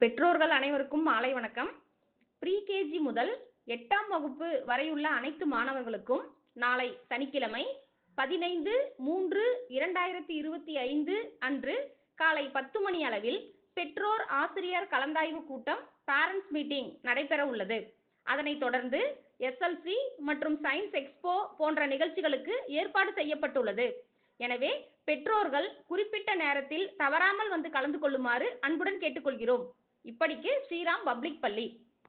பெற்றோர்கள் அனைவருக்கும் மாலை வணக்கம் ப்ரீகேஜி முதல் எட்டாம் வகுப்பு வரையுள்ள அனைத்து மாணவர்களுக்கும் நாளை சனிக்கிழமை பதினைந்து மூன்று இரண்டாயிரத்தி இருபத்தி ஐந்து அன்று காலை பத்து மணி அளவில் பெற்றோர் ஆசிரியர் கலந்தாய்வு கூட்டம் பேரண்ட்ஸ் மீட்டிங் நடைபெற உள்ளது அதனைத் தொடர்ந்து எஸ்எல்சி மற்றும் சயின்ஸ் எக்ஸ்போ போன்ற நிகழ்ச்சிகளுக்கு ஏற்பாடு செய்யப்பட்டுள்ளது எனவே பெற்றோர்கள் குறிப்பிட்ட நேரத்தில் தவறாமல் வந்து கலந்து கொள்ளுமாறு அன்புடன் கேட்டுக்கொள்கிறோம் இப்படிக்கு ஸ்ரீராம் பப்ளிக் பள்ளி